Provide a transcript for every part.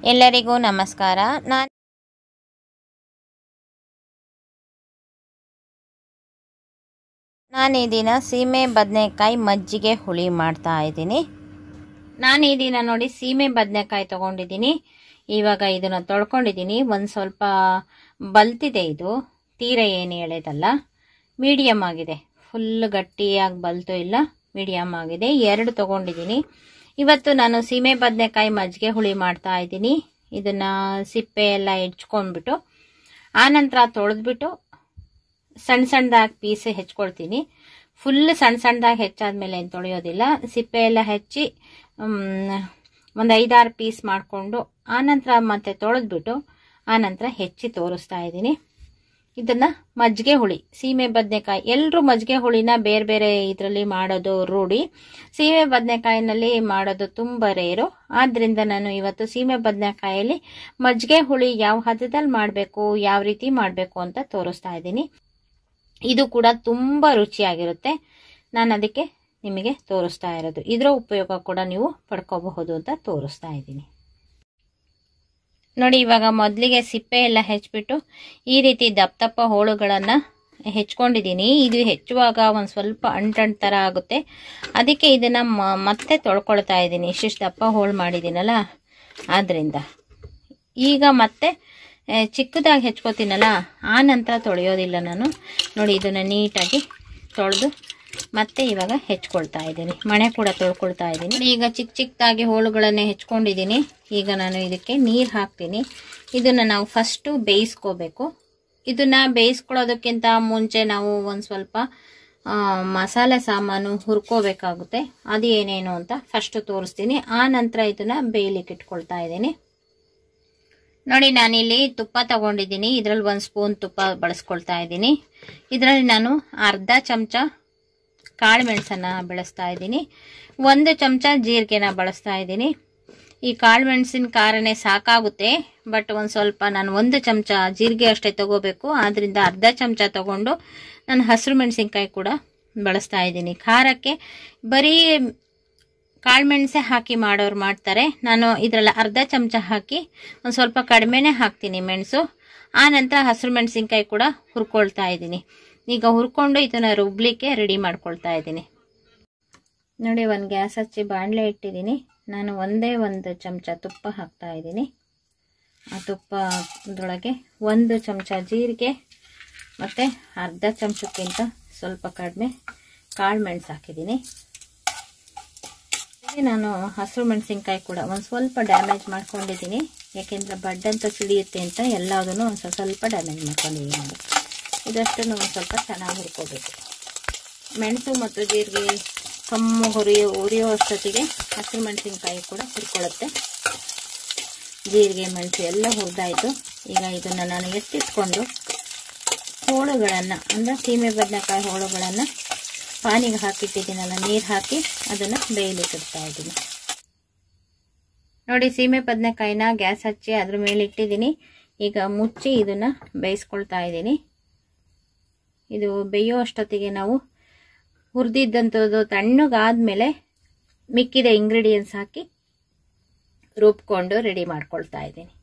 ಎಲ್ಲರಿಗೂ ನಮಸ್ಕಾರ ನಾನು ನಾನು ಈ ದಿನ ಸೀಮೆ ಬದನೆಕಾಯಿ ಮಜ್ಜಿಗೆ ಹುಳಿ ಮಾಡ್ತಾ ಇದ್ದೀನಿ ನಾನು ಈ ದಿನ ನೋಡಿ ಸೀಮೆ ಬದನೆಕಾಯಿ ತೊಗೊಂಡಿದ್ದೀನಿ ಇವಾಗ ಇದನ್ನು ತೊಳ್ಕೊಂಡಿದ್ದೀನಿ ಒಂದು ಸ್ವಲ್ಪ ಬಲ್ತಿದೆ ಇದು ತೀರ ಏನು ಎಳೆದಲ್ಲ ಮೀಡಿಯಮ್ ಆಗಿದೆ ಫುಲ್ ಗಟ್ಟಿಯಾಗಿ ಬಲ್ತು ಇಲ್ಲ ಮೀಡಿಯಮ್ ಆಗಿದೆ ಎರಡು ತೊಗೊಂಡಿದ್ದೀನಿ ಇವತ್ತು ನಾನು ಸೀಮೆ ಬದನೆಕಾಯಿ ಮಜ್ಜಿಗೆ ಹುಳಿ ಮಾಡ್ತಾ ಇದ್ದೀನಿ ಇದನ್ನು ಸಿಪ್ಪೆ ಎಲ್ಲ ಹೆಚ್ಕೊಂಡ್ಬಿಟ್ಟು ಆನಂತರ ತೊಳೆದ್ಬಿಟ್ಟು ಸಣ್ಣ ಸಣ್ಣದಾಗಿ ಪೀಸ್ ಹೆಚ್ಕೊಳ್ತೀನಿ ಫುಲ್ ಸಣ್ಣ ಸಣ್ಣದಾಗಿ ಹೆಚ್ಚಾದ್ಮೇಲೆ ಏನು ತೊಳೆಯೋದಿಲ್ಲ ಸಿಪ್ಪೆ ಎಲ್ಲ ಹೆಚ್ಚಿ ಒಂದು ಐದಾರು ಪೀಸ್ ಮಾಡಿಕೊಂಡು ಆನಂತರ ಮತ್ತೆ ತೊಳೆದ್ಬಿಟ್ಟು ಆನಂತರ ಹೆಚ್ಚಿ ತೋರಿಸ್ತಾ ಇದ್ದೀನಿ ಇದನ್ನು ಮಜ್ಜಿಗೆ ಹುಳಿ ಸೀಮೆ ಬದನೆಕಾಯಿ ಎಲ್ಲರೂ ಮಜ್ಜಿಗೆ ಹುಳಿನ ಬೇರೆ ಬೇರೆ ಇದರಲ್ಲಿ ಮಾಡೋದು ರೂಢಿ ಸೀಮೆ ಬದನೆಕಾಯಿನಲ್ಲಿ ಮಾಡೋದು ತುಂಬ ರೇರು ಆದ್ದರಿಂದ ನಾನು ಇವತ್ತು ಸೀಮೆ ಬದನೆಕಾಯಲ್ಲಿ ಮಜ್ಜಿಗೆ ಹುಳಿ ಯಾವ ಹದದಲ್ಲಿ ಮಾಡಬೇಕು ಯಾವ ರೀತಿ ಮಾಡಬೇಕು ಅಂತ ತೋರಿಸ್ತಾ ಇದ್ದೀನಿ ಇದು ಕೂಡ ತುಂಬ ರುಚಿಯಾಗಿರುತ್ತೆ ನಾನು ಅದಕ್ಕೆ ನಿಮಗೆ ತೋರಿಸ್ತಾ ಇರೋದು ಇದರ ಉಪಯೋಗ ಕೂಡ ನೀವು ಪಡ್ಕೋಬಹುದು ಅಂತ ತೋರಿಸ್ತಾ ಇದ್ದೀನಿ ನೋಡಿ ಇವಾಗ ಮೊದಲಿಗೆ ಸಿಪ್ಪೆ ಎಲ್ಲ ಹೆಚ್ಚಿಬಿಟ್ಟು ಈ ರೀತಿ ದಪ್ಪ ದಪ್ಪ ಹೋಳುಗಳನ್ನು ಹೆಚ್ಕೊಂಡಿದ್ದೀನಿ ಇದು ಹೆಚ್ಚುವಾಗ ಒಂದು ಸ್ವಲ್ಪ ಅಂಟಂಟ್ ಥರ ಆಗುತ್ತೆ ಅದಕ್ಕೆ ಇದನ್ನು ಮತ್ತೆ ತೊಳ್ಕೊಳ್ತಾ ಇದ್ದೀನಿ ಇಷ್ಟಿಷ್ಟು ದಪ್ಪ ಹೋಳು ಮಾಡಿದ್ದೀನಲ್ಲ ಆದ್ದರಿಂದ ಈಗ ಮತ್ತೆ ಚಿಕ್ಕದಾಗಿ ಹೆಚ್ಕೋತೀನಲ್ಲ ಆ ನಂತರ ತೊಳೆಯೋದಿಲ್ಲ ನಾನು ನೋಡಿ ಇದನ್ನು ನೀಟಾಗಿ ತೊಳೆದು ಮತ್ತೆ ಇವಾಗ ಹೆಚ್ಕೊಳ್ತಾ ಇದ್ದೀನಿ ಮಣೆ ಕೂಡ ತೊಳ್ಕೊಳ್ತಾ ಇದ್ದೀನಿ ಈಗ ಚಿಕ್ಕ ಚಿಕ್ಕದಾಗಿ ಹೋಳುಗಳನ್ನೇ ಹೆಚ್ಕೊಂಡಿದ್ದೀನಿ ಈಗ ನಾನು ಇದಕ್ಕೆ ನೀರು ಹಾಕ್ತೀನಿ ಇದನ್ನು ನಾವು ಫಸ್ಟು ಬೇಯಿಸ್ಕೋಬೇಕು ಇದನ್ನು ಬೇಯಿಸ್ಕೊಳ್ಳೋದಕ್ಕಿಂತ ಮುಂಚೆ ನಾವು ಒಂದು ಸ್ವಲ್ಪ ಮಸಾಲೆ ಸಾಮಾನು ಹುರ್ಕೋಬೇಕಾಗುತ್ತೆ ಅದು ಏನೇನು ಅಂತ ಫಸ್ಟು ತೋರಿಸ್ತೀನಿ ಆ ನಂತರ ಇದನ್ನು ಬೇಯಲಿಕ್ಕೆ ಇಟ್ಕೊಳ್ತಾ ಇದ್ದೀನಿ ನೋಡಿ ನಾನಿಲ್ಲಿ ತುಪ್ಪ ತಗೊಂಡಿದ್ದೀನಿ ಇದರಲ್ಲಿ ಒಂದು ಸ್ಪೂನ್ ತುಪ್ಪ ಬಳಸ್ಕೊಳ್ತಾ ಇದ್ದೀನಿ ಇದರಲ್ಲಿ ನಾನು ಅರ್ಧ ಚಮಚ ಕಾಳು ಮೆಣಸನ್ನು ಬಳಸ್ತಾ ಇದ್ದೀನಿ ಒಂದು ಚಮಚ ಜೀರಿಗೆನ ಬಳಸ್ತಾ ಇದ್ದೀನಿ ಈ ಕಾಳು ಮೆಣಸಿನ ಖಾರನೇ ಸಾಕಾಗುತ್ತೆ ಬಟ್ ಒಂದು ಸ್ವಲ್ಪ ನಾನು ಒಂದು ಚಮಚ ಜೀರಿಗೆ ಅಷ್ಟೇ ತಗೋಬೇಕು ಆದ್ದರಿಂದ ಅರ್ಧ ಚಮಚ ತಗೊಂಡು ನಾನು ಹಸಿರು ಮೆಣಸಿನ್ಕಾಯಿ ಕೂಡ ಬಳಸ್ತಾ ಇದ್ದೀನಿ ಖಾರಕ್ಕೆ ಬರೀ ಕಾಳು ಮೆಣಸೆ ಹಾಕಿ ಮಾಡೋರು ಮಾಡ್ತಾರೆ ನಾನು ಇದರಲ್ಲಿ ಅರ್ಧ ಚಮಚ ಹಾಕಿ ಒಂದು ಸ್ವಲ್ಪ ಕಡಿಮೆನೇ ಹಾಕ್ತೀನಿ ಮೆಣಸು ಆ ನಂತರ ಹಸಿರು ಮೆಣಸಿನ್ಕಾಯಿ ಕೂಡ ಹುರ್ಕೊಳ್ತಾ ಇದ್ದೀನಿ ಈಗ ಹುರ್ಕೊಂಡು ಇದನ್ನು ರುಬ್ಲಿಕ್ಕೆ ರೆಡಿ ಮಾಡ್ಕೊಳ್ತಾ ಇದ್ದೀನಿ ನೋಡಿ ಒಂದು ಗ್ಯಾಸ್ ಹಚ್ಚಿ ಬಾಣಲೆ ಇಟ್ಟಿದ್ದೀನಿ ನಾನು ಒಂದೇ ಒಂದು ಚಮಚ ತುಪ್ಪ ಹಾಕ್ತಾ ಇದ್ದೀನಿ ಆ ತುಪ್ಪದೊಳಗೆ ಒಂದು ಚಮಚ ಜೀರಿಗೆ ಮತ್ತು ಅರ್ಧ ಚಮಚಕ್ಕಿಂತ ಸ್ವಲ್ಪ ಕಡಿಮೆ ಕಾಳು ಮೆಣಸು ಹಾಕಿದ್ದೀನಿ ನಾನು ಹಸಿರು ಮೆಣಸಿನ್ಕಾಯಿ ಕೂಡ ಒಂದು ಸ್ವಲ್ಪ ಡ್ಯಾಮೇಜ್ ಮಾಡ್ಕೊಂಡಿದ್ದೀನಿ ಯಾಕೆಂದರೆ ಬಡ್ಡಂತ ಸಿಡಿಯುತ್ತೆ ಅಂತ ಎಲ್ಲದನ್ನು ಒಂದು ಸ್ವಲ್ಪ ಡ್ಯಾಮೇಜ್ ಮಾಡ್ಕೊಂಡಿದ್ದೀನಿ ನೋಡಿ ಇದಷ್ಟನ್ನು ಒಂದು ಸ್ವಲ್ಪ ಚೆನ್ನಾಗಿ ಹುರ್ಕೋಬೇಕು ಮೆಣಸು ಮತ್ತು ಜೀರಿಗೆ ಕಮ್ಮು ಹುರಿಯೋ ಉರಿಯೋ ಅಷ್ಟೊತ್ತಿಗೆ ಹಸಿರು ಮೆಣಸಿನ್ಕಾಯಿ ಕೂಡ ಹುರ್ಕೊಳ್ಳುತ್ತೆ ಜೀರಿಗೆ ಮೆಣಸು ಎಲ್ಲ ಹುರಿದಾಯಿತು ಈಗ ಇದನ್ನು ನಾನು ಎತ್ತಿಟ್ಕೊಂಡು ಹೋಳುಗಳನ್ನು ಅಂದರೆ ಸೀಮೆ ಬದನೆಕಾಯಿ ಹೋಳುಗಳನ್ನು ಪಾನಿಗೆ ಹಾಕಿಟ್ಟಿದ್ದೀನಲ್ಲ ನೀರು ಹಾಕಿ ಅದನ್ನು ಬೇಯಲಿಕ್ಕೆ ಇಡ್ತಾ ಇದ್ದೀನಿ ನೋಡಿ ಸೀಮೆ ಬದನೆಕಾಯಿನ ಗ್ಯಾಸ್ ಹಚ್ಚಿ ಅದ್ರ ಮೇಲೆ ಇಟ್ಟಿದ್ದೀನಿ ಈಗ ಮುಚ್ಚಿ ಇದನ್ನು ಬೇಯಿಸ್ಕೊಳ್ತಾ ಇದ್ದೀನಿ ಇದು ಬೇಯೋ ಅಷ್ಟೊತ್ತಿಗೆ ನಾವು ಹುರಿದಿದ್ದಂಥದ್ದು ತಣ್ಣಗಾದ್ಮೇಲೆ ಮಿಕ್ಕಿದ ಇಂಗ್ರೀಡಿಯೆಂಟ್ಸ್ ಹಾಕಿ ರುಬ್ಕೊಂಡು ರೆಡಿ ಮಾಡ್ಕೊಳ್ತಾ ಇದ್ದೀನಿ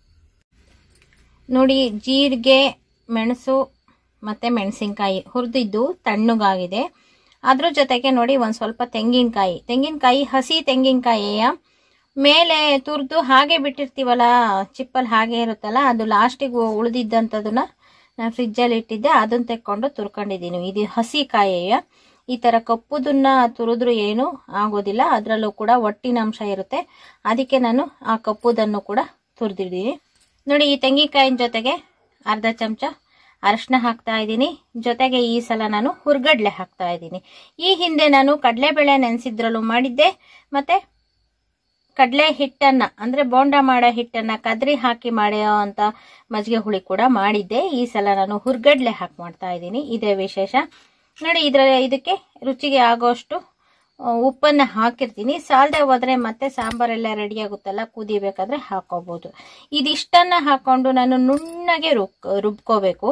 ನೋಡಿ ಜೀರಿಗೆ ಮೆಣಸು ಮತ್ತು ಮೆಣಸಿನ್ಕಾಯಿ ಹುರಿದಿದ್ದು ತಣ್ಣಗಾಗಿದೆ ಅದ್ರ ಜೊತೆಗೆ ನೋಡಿ ಒಂದು ಸ್ವಲ್ಪ ತೆಂಗಿನಕಾಯಿ ತೆಂಗಿನಕಾಯಿ ಹಸಿ ತೆಂಗಿನಕಾಯಿಯ ಮೇಲೆ ತುರಿದು ಹಾಗೆ ಬಿಟ್ಟಿರ್ತೀವಲ್ಲ ಚಿಪ್ಪಲ್ಲಿ ಹಾಗೆ ಇರುತ್ತಲ್ಲ ಅದು ಲಾಸ್ಟಿಗೆ ಉಳಿದಿದ್ದಂಥದನ್ನ ನಾನು ಫ್ರಿಜ್ಜಲ್ಲಿ ಇಟ್ಟಿದ್ದೆ ಅದನ್ನು ತೆಕ್ಕೊಂಡು ತುರ್ಕೊಂಡಿದ್ದೀನಿ ಇದು ಹಸಿ ಕಾಯಿಯ ಈ ಥರ ಕಪ್ಪುದನ್ನ ತುರಿದ್ರು ಏನು ಆಗೋದಿಲ್ಲ ಅದರಲ್ಲೂ ಕೂಡ ಒಟ್ಟಿನ ಅಂಶ ಇರುತ್ತೆ ಅದಕ್ಕೆ ನಾನು ಆ ಕಪ್ಪುದನ್ನು ಕೂಡ ತುರಿದಿದ್ದೀನಿ ನೋಡಿ ಈ ತೆಂಗಿನಕಾಯಿನ ಜೊತೆಗೆ ಅರ್ಧ ಚಮಚ ಅರಶಿನ ಹಾಕ್ತಾ ಇದ್ದೀನಿ ಜೊತೆಗೆ ಈ ಸಲ ನಾನು ಹುರ್ಗಡ್ಲೆ ಹಾಕ್ತಾ ಇದ್ದೀನಿ ಈ ಹಿಂದೆ ನಾನು ಕಡಲೆಬೇಳೆ ನೆನೆಸಿದ್ರಲ್ಲೂ ಮಾಡಿದ್ದೆ ಮತ್ತೆ ಕಡಲೆ ಹಿಟ್ಟನ್ನ ಅಂದ್ರೆ ಬೋಂಡ ಮಾಡೋ ಹಿಟ್ಟನ್ನ ಕದ್ರಿ ಹಾಕಿ ಮಾಡೋ ಅಂತ ಮಜ್ಜಿಗೆ ಹುಳಿ ಕೂಡ ಮಾಡಿದ್ದೆ ಈ ಸಲ ನಾನು ಹುರ್ಗಡ್ಲೆ ಹಾಕಿ ಮಾಡ್ತಾ ಇದ್ದೀನಿ ಇದೇ ವಿಶೇಷ ನೋಡಿ ಇದ್ರ ಇದಕ್ಕೆ ರುಚಿಗೆ ಆಗೋಷ್ಟು ಉಪ್ಪನ್ನು ಹಾಕಿರ್ತೀನಿ ಸಾಲದೆ ಹೋದ್ರೆ ಮತ್ತೆ ಸಾಂಬಾರೆಲ್ಲ ರೆಡಿ ಆಗುತ್ತಲ್ಲ ಕುದಿಬೇಕಾದ್ರೆ ಹಾಕೋಬಹುದು ಇದಿಷ್ಟನ್ನ ಹಾಕೊಂಡು ನಾನು ನುಣ್ಣಗೆ ರುಬ್ ರುಬ್ಕೋಬೇಕು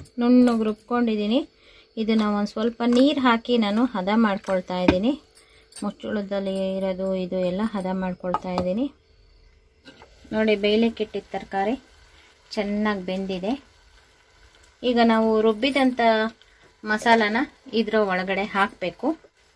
ನುಣ್ಣಗೆ ರುಬ್ಕೊಂಡಿದ್ದೀನಿ ಇದನ್ನು ಒಂದು ಸ್ವಲ್ಪ ನೀರು ಹಾಕಿ ನಾನು ಹದ ಮಾಡ್ಕೊಳ್ತಾ ಇದ್ದೀನಿ ಮುಚ್ಚಳದಲ್ಲಿ ಇರೋದು ಇದು ಎಲ್ಲ ಹದ ಮಾಡ್ಕೊಳ್ತಾ ಇದ್ದೀನಿ ನೋಡಿ ಬೇಯಲಿಕ್ಕೆ ಇಟ್ಟಿದ್ದ ತರಕಾರಿ ಚೆನ್ನಾಗಿ ಬೆಂದಿದೆ ಈಗ ನಾವು ರುಬ್ಬಿದಂಥ ಮಸಾಲಾನ ಇದ್ರ ಒಳಗಡೆ ಹಾಕಬೇಕು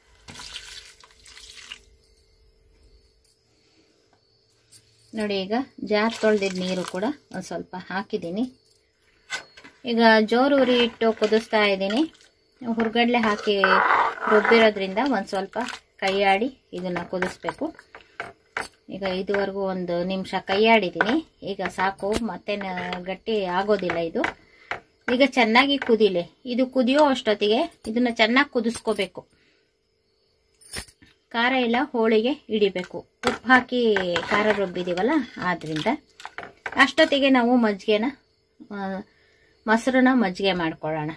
ನೋಡಿ ಈಗ ಜಾರ್ ತೊಳೆದಿದ್ದ ನೀರು ಕೂಡ ಒಂದು ಸ್ವಲ್ಪ ಹಾಕಿದ್ದೀನಿ ಈಗ ಜೋರು ಉರಿ ಇಟ್ಟು ಕುದಿಸ್ತಾ ಇದ್ದೀನಿ ಹುರ್ಗಡ್ಲೆ ಹಾಕಿ ರುಬ್ಬಿರೋದ್ರಿಂದ ಒಂದು ಸ್ವಲ್ಪ ಕೈಯಾಡಿ ಇದನ್ನು ಕುದಿಸ್ಬೇಕು ಈಗ ಇದುವರೆಗೂ ಒಂದು ನಿಮಿಷ ಕೈಯಾಡಿದ್ದೀನಿ ಈಗ ಸಾಕು ಮತ್ತೆ ನ- ಗಟ್ಟಿ ಆಗೋದಿಲ್ಲ ಇದು ಈಗ ಚೆನ್ನಾಗಿ ಕುದಿಲೆ ಇದು ಕುದಿಯೋ ಅಷ್ಟೊತ್ತಿಗೆ ಇದನ್ನ ಚೆನ್ನಾಗಿ ಕುದಿಸ್ಕೋಬೇಕು ಖಾರ ಎಲ್ಲ ಹೋಳಿಗೆ ಹಿಡಿಬೇಕು ಉಪ್ಪು ಹಾಕಿ ಖಾರ ರುಬ್ಬಿದೀವಲ್ಲ ಆದ್ರಿಂದ ಅಷ್ಟೊತ್ತಿಗೆ ನಾವು ಮಜ್ಜಿಗೆನ ಆ, ಮೊಸರನ್ನ ಮಜ್ಜಿಗೆ ಮಾಡ್ಕೊಳ್ಳೋಣ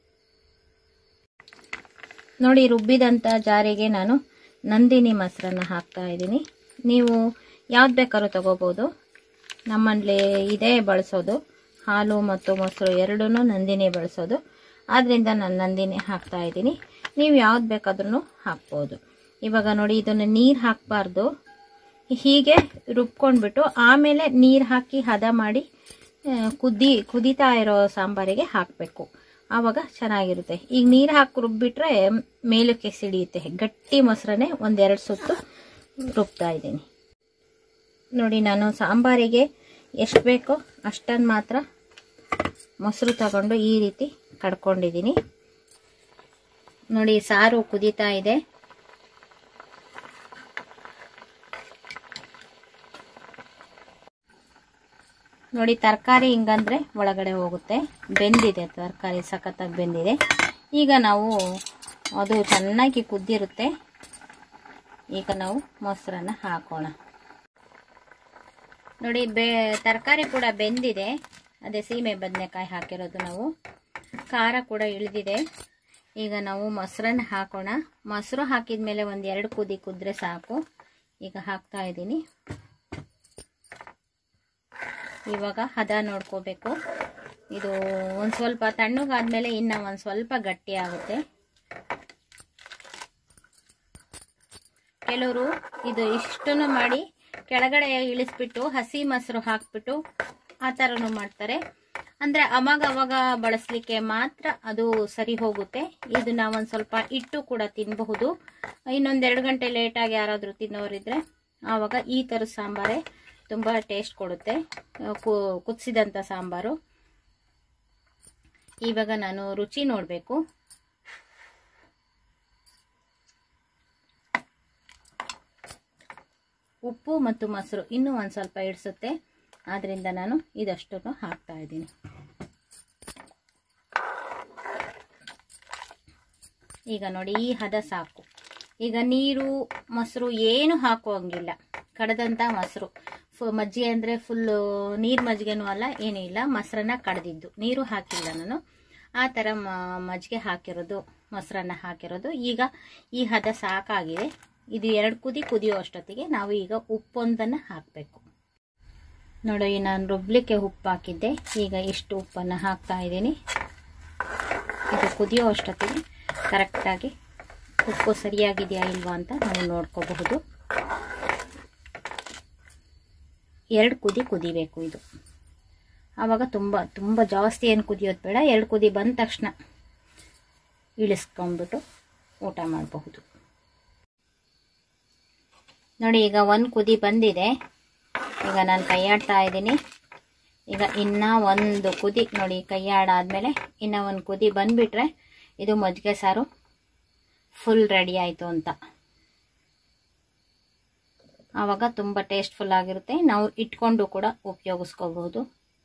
ನೋಡಿ ರುಬ್ಬಿದಂಥ ಜಾರಿಗೆ ನಾನು ನಂದಿನಿ ಮೊಸರನ್ನ ಹಾಕ್ತಾ ಇದ್ದೀನಿ ನೀವು ಯಾವ್ದು ಬೇಕಾದ್ರೂ ತಗೋಬೋದು ನಮ್ಮಲ್ಲಿ ಇದೇ ಬಳಸೋದು ಹಾಲು ಮತ್ತು ಮೊಸರು ಎರಡೂ ನಂದಿನಿ ಬಳಸೋದು ಆದ್ದರಿಂದ ನಾನು ನಂದಿನಿ ಹಾಕ್ತಾ ಇದ್ದೀನಿ ನೀವು ಯಾವ್ದು ಬೇಕಾದ್ರೂ ಹಾಕ್ಬೋದು ಇವಾಗ ನೋಡಿ ಇದನ್ನು ನೀರು ಹಾಕಬಾರ್ದು ಹೀಗೆ ರುಬ್ಕೊಂಡ್ಬಿಟ್ಟು ಆಮೇಲೆ ನೀರು ಹಾಕಿ ಹದ ಮಾಡಿ ಆ, ಕುದಿ ಕುದೀತಾ ಇರೋ ಸಾಂಬಾರಿಗೆ ಹಾಕಬೇಕು ಆವಾಗ ಚೆನ್ನಾಗಿರುತ್ತೆ ಈಗ ನೀರು ಹಾಕಿ ರುಬ್ಬಿಟ್ರೆ ಮೇಲಕ್ಕೆ ಸಿಡಿಯುತ್ತೆ ಗಟ್ಟಿ ಮೊಸರನ್ನೇ ಒಂದೆರಡು ಸುತ್ತು ರುಬ್ತಾ ಇದ್ದೀನಿ ನೋಡಿ ನಾನು ಸಾಂಬಾರಿಗೆ ಎಷ್ಟು ಬೇಕೋ ಅಷ್ಟನ್ನು ಮಾತ್ರ ಮೊಸರು ತಗೊಂಡು ಈ ರೀತಿ ಕಡ್ಕೊಂಡಿದ್ದೀನಿ ನೋಡಿ ಸಾರು ಕುದೀತಾ ಇದೆ ನೋಡಿ ತರಕಾರಿ ಹಿಂಗಂದ್ರೆ ಒಳಗಡೆ ಹೋಗುತ್ತೆ ಬೆಂದಿದೆ ತರಕಾರಿ ಸಖತ್ತಾಗಿ ಬೆಂದಿದೆ ಈಗ ನಾವು ಅದು ಚೆನ್ನಾಗಿ ಕುದ್ದಿರುತ್ತೆ ಈಗ ನಾವು ಮೊಸರನ್ನ ಹಾಕೋಣ ನೋಡಿ ಬೆ ತರಕಾರಿ ಕೂಡ ಬೆಂದಿದೆ ಅದೇ ಸೀಮೆ ಬದನೆಕಾಯಿ ಹಾಕಿರೋದು ನಾವು ಖಾರ ಕೂಡ ಇಳಿದಿದೆ ಈಗ ನಾವು ಮೊಸರನ್ನ ಹಾಕೋಣ ಮೊಸರು ಹಾಕಿದ ಮೇಲೆ ಒಂದು ಎರಡು ಕುದಿ ಕುದ್ರೆ ಸಾಕು ಈಗ ಹಾಕ್ತಾ ಇದ್ದೀನಿ ಇವಾಗ ಹದ ನೋಡ್ಕೋಬೇಕು ಇದು ಒಂದು ಸ್ವಲ್ಪ ತಣ್ಣಗಾದ್ಮೇಲೆ ಇನ್ನು ಒಂದು ಸ್ವಲ್ಪ ಗಟ್ಟಿ ಆಗುತ್ತೆ ಕೆಲವರು ಇದು ಇಷ್ಟನ್ನು ಮಾಡಿ ಕೆಳಗಡೆ ಇಳಿಸ್ಬಿಟ್ಟು ಹಸಿ ಮೊಸರು ಹಾಕ್ಬಿಟ್ಟು ಆ ಥರನೂ ಮಾಡ್ತಾರೆ ಅಂದರೆ ಅವಾಗ ಅವಾಗ ಬಳಸಲಿಕ್ಕೆ ಮಾತ್ರ ಅದು ಸರಿ ಹೋಗುತ್ತೆ ಇದನ್ನ ಒಂದು ಸ್ವಲ್ಪ ಇಟ್ಟು ಕೂಡ ತಿನ್ನಬಹುದು ಇನ್ನೊಂದೆರಡು ಗಂಟೆ ಲೇಟಾಗಿ ಯಾರಾದರೂ ತಿನ್ನೋರಿದ್ರೆ ಆವಾಗ ಈ ಥರದ ಸಾಂಬಾರೇ ತುಂಬ ಟೇಸ್ಟ್ ಕೊಡುತ್ತೆ ಕು- ಕುದಿಸಿದಂಥ ಸಾಂಬಾರು ಇವಾಗ ನಾನು ರುಚಿ ನೋಡಬೇಕು ಉಪ್ಪು ಮತ್ತು ಮೊಸರು ಇನ್ನೂ ಒಂದು ಸ್ವಲ್ಪ ಇಡಿಸುತ್ತೆ ಆದ್ದರಿಂದ ನಾನು ಇದಷ್ಟನ್ನು ಹಾಕ್ತಾ ಇದ್ದೀನಿ ಈಗ ನೋಡಿ ಈ ಹದ ಸಾಕು ಈಗ ನೀರು ಮೊಸರು ಏನು ಹಾಕುವಂಗಿಲ್ಲ ಕಡದಂಥ ಮೊಸರು ಫು ಮಜ್ಜಿಗೆ ಅಂದರೆ ಫುಲ್ಲು ನೀರು ಮಜ್ಜಿಗೆನೂ ಅಲ್ಲ ಏನೂ ಇಲ್ಲ ಮೊಸರನ್ನ ಕಡ್ದಿದ್ದು ನೀರು ಹಾಕಿಲ್ಲ ನಾನು ಆ ಥರ ಮ- ಮಜ್ಜಿಗೆ ಹಾಕಿರೋದು ಮೊಸರನ್ನ ಹಾಕಿರೋದು ಈಗ ಈ ಹದ ಸಾಕಾಗಿದೆ ಇದು ಎರಡು ಕುದಿ ಕುದಿಯೋ ಅಷ್ಟೊತ್ತಿಗೆ ನಾವು ಈಗ ಉಪ್ಪೊಂದನ್ನು ಹಾಕಬೇಕು ನೋಡಿ ನಾನು ರುಬ್ಲಿಕ್ಕೆ ಉಪ್ಪು ಹಾಕಿದ್ದೆ ಈಗ ಇಷ್ಟು ಉಪ್ಪನ್ನು ಹಾಕ್ತಾ ಇದ್ದೀನಿ ಇದು ಕುದಿಯೋ ಅಷ್ಟೊತ್ತಿಗೆ ಕರೆಕ್ಟಾಗಿ ಉಪ್ಪು ಸರಿಯಾಗಿದೆಯಾ ಇಲ್ವಾ ಅಂತ ನಾವು ನೋಡ್ಕೋಬಹುದು ಎರಡು ಕುದಿ ಕುದಿಬೇಕು ಇದು ಆವಾಗ ತುಂಬ ತುಂಬ ಜಾಸ್ತಿ ಏನು ಕುದಿಯೋದು ಬೇಡ ಎರಡು ಕುದಿ ಬಂದ ತಕ್ಷಣ ಇಳಿಸ್ಕೊಂಡ್ಬಿಟ್ಟು ಊಟ ಮಾಡಬಹುದು ನೋಡಿ ಈಗ ಒಂದು ಕುದಿ ಬಂದಿದೆ ಈಗ ನಾನು ಕೈಯಾಡ್ತಾ ಇದ್ದೀನಿ ಈಗ ಇನ್ನೂ ಒಂದು ಕುದಿ ನೋಡಿ ಕೈಯಾಡಾದ್ಮೇಲೆ ಇನ್ನೂ ಒಂದು ಕುದಿ ಬಂದುಬಿಟ್ರೆ ಇದು ಮಜ್ಜಿಗೆ ಸಾರು ಫುಲ್ ರೆಡಿ ಆಯಿತು ಅಂತ ಆವಾಗ ತುಂಬ ಟೇಸ್ಟ್ಫುಲ್ ಆಗಿರುತ್ತೆ ನಾವು ಇಟ್ಕೊಂಡು ಕೂಡ ಉಪಯೋಗಿಸ್ಕೋಬಹುದು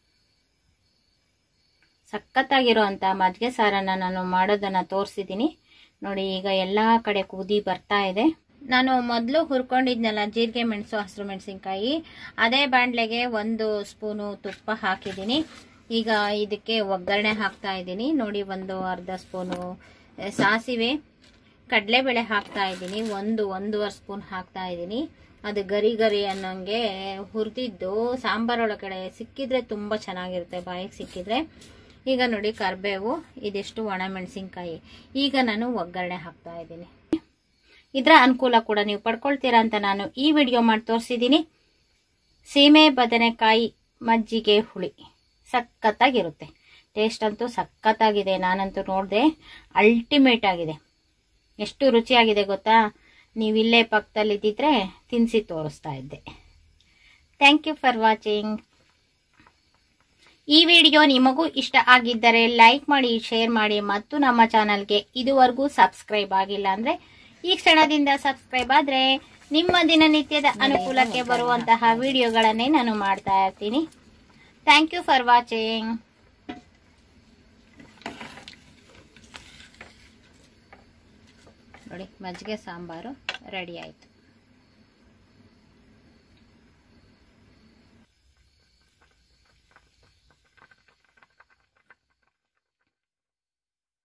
ಸಖತ್ತಾಗಿರೋ ಅಂಥ ಮಜ್ಜಿಗೆ ಸಾರನ್ನು ನಾನು ಮಾಡೋದನ್ನು ತೋರಿಸಿದ್ದೀನಿ ನೋಡಿ ಈಗ ಎಲ್ಲ ಕಡೆ ಕುದಿ ಬರ್ತಾ ಇದೆ ನಾನು ಮೊದಲು ಹುರ್ಕೊಂಡಿದ್ನಲ್ಲ ಜೀರಿಗೆ ಮೆಣಸು ಹಸಿರು ಮೆಣಸಿನ್ಕಾಯಿ ಅದೇ ಬಾಣಲೆಗೆ ಒಂದು ಸ್ಪೂನು ತುಪ್ಪ ಹಾಕಿದ್ದೀನಿ ಈಗ ಇದಕ್ಕೆ ಒಗ್ಗರಣೆ ಹಾಕ್ತಾ ಇದ್ದೀನಿ ನೋಡಿ ಒಂದು ಅರ್ಧ ಸ್ಪೂನು ಆ, ಸಾಸಿವೆ ಕಡಲೆಬೇಳೆ ಹಾಕ್ತಾ ಇದ್ದೀನಿ ಒಂದು ಒಂದೂವರೆ ಸ್ಪೂನ್ ಹಾಕ್ತಾ ಇದ್ದೀನಿ ಅದು ಗರಿ ಗರಿ ಅನ್ನೋಂಗೆ ಹುರಿದಿದ್ದು ಸಾಂಬಾರೊಳಗಡೆ ಸಿಕ್ಕಿದ್ರೆ ತುಂಬ ಚೆನ್ನಾಗಿರುತ್ತೆ ಬಾಯಿಗೆ ಸಿಕ್ಕಿದ್ರೆ ಈಗ ನೋಡಿ ಕರಿಬೇವು ಇದಿಷ್ಟು ಒಣಮೆಣಸಿನ್ಕಾಯಿ ಈಗ ನಾನು ಒಗ್ಗರಣೆ ಹಾಕ್ತಾ ಇದ್ದೀನಿ ಇದರ ಅನುಕೂಲ ಕೂಡ ನೀವು ಪಡ್ಕೊಳ್ತೀರಾ ಅಂತ ನಾನು ಈ ವಿಡಿಯೋ ಮಾಡಿ ತೋರಿಸಿದ್ದೀನಿ ಸೀಮೆ ಬದನೆಕಾಯಿ ಮಜ್ಜಿಗೆ ಹುಳಿ ಸಖತ್ತಾಗಿರುತ್ತೆ ಟೇಸ್ಟ್ ಅಂತೂ ಸಖತ್ತಾಗಿದೆ ನಾನಂತೂ ನೋಡಿದೆ ಅಲ್ಟಿಮೇಟ್ ಆಗಿದೆ ಎಷ್ಟು ರುಚಿಯಾಗಿದೆ ಗೊತ್ತಾ ನೀವು ಇಲ್ಲೇ ಪಕ್ಕದಲ್ಲಿದ್ದಿದ್ರೆ ತಿನ್ನಿಸಿ ತೋರಿಸ್ತಾ ಇದ್ದೆ ಥ್ಯಾಂಕ್ ಯು ಫಾರ್ ವಾಚಿಂಗ್ ಈ ವಿಡಿಯೋ ನಿಮಗೂ ಇಷ್ಟ ಆಗಿದ್ದರೆ ಲೈಕ್ ಮಾಡಿ ಶೇರ್ ಮಾಡಿ ಮತ್ತು ನಮ್ಮ ಚಾನಲ್ಗೆ ಇದುವರೆಗೂ ಸಬ್ಸ್ಕ್ರೈಬ್ ಆಗಿಲ್ಲ ಅಂದ್ರೆ ಈ ಕ್ಷಣದಿಂದ ಸಬ್ಸ್ಕ್ರೈಬ್ ಆದ್ರೆ ನಿಮ್ಮ ದಿನನಿತ್ಯದ ಅನುಕೂಲಕ್ಕೆ ಬರುವಂತಹ ವಿಡಿಯೋಗಳನ್ನೇ ನಾನು ಮಾಡ್ತಾ ಇರ್ತೀನಿ ಥ್ಯಾಂಕ್ ಯು ಫಾರ್ ವಾಚಿಂಗ್ ನೋಡಿ ಮಜ್ಜಿಗೆ ಸಾಂಬಾರು ರೆಡಿ ಆಯಿತು